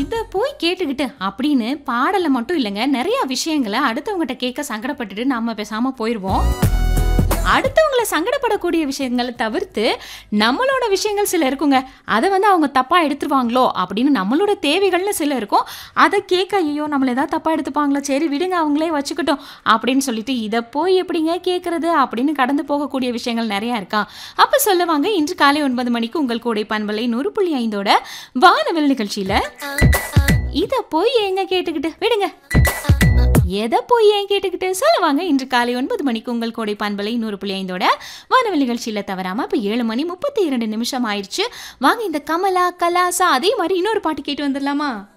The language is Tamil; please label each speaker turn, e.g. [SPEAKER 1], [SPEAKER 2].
[SPEAKER 1] இத போய் கேட்டுக்கிட்டு அப்படின்னு பாடல மட்டும் இல்லைங்க நிறைய விஷயங்களை அடுத்தவங்ககிட்ட கேட்க சங்கடப்பட்டுட்டு நாம பேசாம போயிடுவோம் அடுத்தவங்களை சங்கடப்படக்கூடிய விஷயங்களை தவிர்த்து நம்மளோட விஷயங்கள் சில இருக்குங்க அதை வந்து அவங்க தப்பாக எடுத்துருவாங்களோ அப்படின்னு நம்மளோட தேவைகள்னு சில இருக்கும் அதை கேட்க ஐயோ நம்மள ஏதாவது தப்பாக எடுத்துப்பாங்களோ சரி விடுங்க அவங்களே வச்சுக்கிட்டோம் அப்படின்னு சொல்லிட்டு இதை போய் எப்படிங்க கேட்குறது அப்படின்னு கடந்து போகக்கூடிய விஷயங்கள் நிறையா இருக்கா அப்போ சொல்லுவாங்க இன்று காலை ஒன்பது மணிக்கு உங்கள் கூடை பண்பலை நூறு புள்ளி ஐந்தோட வானவில் நிகழ்ச்சியில் இதை போய் எங்க கேட்டுக்கிட்டு விடுங்க எதை போய் ஏன் கேட்டுக்கிட்டு சொல்லுவாங்க இன்று காலை ஒன்பது மணிக்கு உங்கள் கோடை பண்பலை நூறு புள்ளி ஐந்தோட வானவில் நிகழ்ச்சியில் தவறாம இப்போ ஏழு மணி முப்பத்தி இரண்டு நிமிஷம் ஆயிடுச்சு வாங்க இந்த கமலா கலாசா அதே மாதிரி இன்னொரு பாட்டு கேட்டு வந்துடலாமா